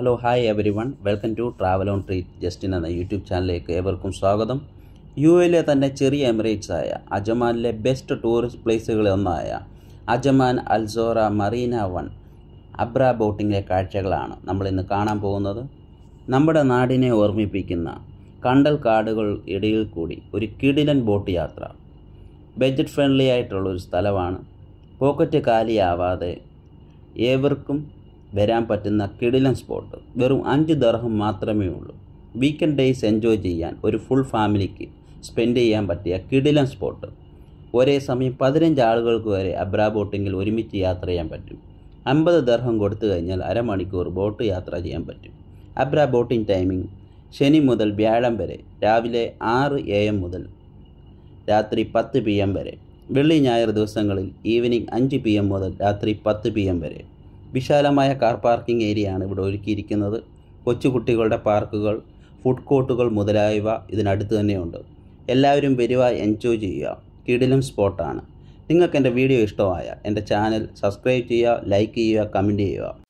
hello hi everyone welcome to travel on treat Justin എന്ന YouTube ചാനലിലേക്ക് ഏവർക്കും സ്വാഗതം യു എയിലെ തന്നെ ചെറിയ എമിറേറ്റ്സ് ആയ അജമാനിലെ ബെസ്റ്റ് ടൂറിസ്റ്റ് പ്ലേസുകളിൽ ഒന്നായ അജമാൻ അൽസോറ മറീന വൺ അബ്ര ബോട്ടിങ്ങിലെ കാഴ്ചകളാണ് നമ്മൾ ഇന്ന് കാണാൻ പോകുന്നത് നമ്മുടെ നാടിനെ ഓർമ്മിപ്പിക്കുന്ന കണ്ടൽ കാടുകൾ ഇടയിൽ കൂടി ഒരു കിടിലൻ ബോട്ട് യാത്ര ബഡ്ജറ്റ് ഫ്രണ്ട്ലി ആയിട്ടുള്ള ഒരു സ്ഥലമാണ് പോക്കറ്റ് കാലിയാവാതെ ഏവർക്കും വരാൻ പറ്റുന്ന കിടിലൻ സ്പോട്ട് വെറും അഞ്ച് ദർഹം മാത്രമേ ഉള്ളൂ വീക്കെൻഡ് ഡേയ്സ് എൻജോയ് ചെയ്യാൻ ഒരു ഫുൾ ഫാമിലിക്ക് സ്പെൻഡ് ചെയ്യാൻ പറ്റിയ കിടിലൻ സ്പോട്ട് ഒരേ സമയം പതിനഞ്ച് ആളുകൾക്ക് വരെ അബ്ര ബോട്ടിങ്ങിൽ ഒരുമിച്ച് യാത്ര ചെയ്യാൻ പറ്റും അമ്പത് ദർഹം കൊടുത്തു കഴിഞ്ഞാൽ അരമണിക്കൂർ ബോട്ട് യാത്ര ചെയ്യാൻ പറ്റും അബ്ര ബോട്ടിംഗ് ടൈമിംഗ് ശനി മുതൽ വ്യാഴം വരെ രാവിലെ ആറ് എ എം മുതൽ രാത്രി പത്ത് പി എം വരെ വെള്ളി ഞായർ ദിവസങ്ങളിൽ ഈവനിങ് അഞ്ച് പി എം മുതൽ രാത്രി പത്ത് പി എം വരെ വിശാലമായ കാർ പാർക്കിംഗ് ഏരിയയാണ് ഇവിടെ ഒരുക്കിയിരിക്കുന്നത് കൊച്ചുകുട്ടികളുടെ പാർക്കുകൾ ഫുഡ് കോർട്ടുകൾ മുതലായവ ഇതിനടുത്ത് തന്നെയുണ്ട് എല്ലാവരും വരുക എൻജോയ് ചെയ്യുക കിടിലം സ്പോട്ടാണ് നിങ്ങൾക്ക് എൻ്റെ വീഡിയോ ഇഷ്ടമായ എൻ്റെ ചാനൽ സബ്സ്ക്രൈബ് ചെയ്യുക ലൈക്ക് ചെയ്യുക കമൻറ്റ് ചെയ്യുക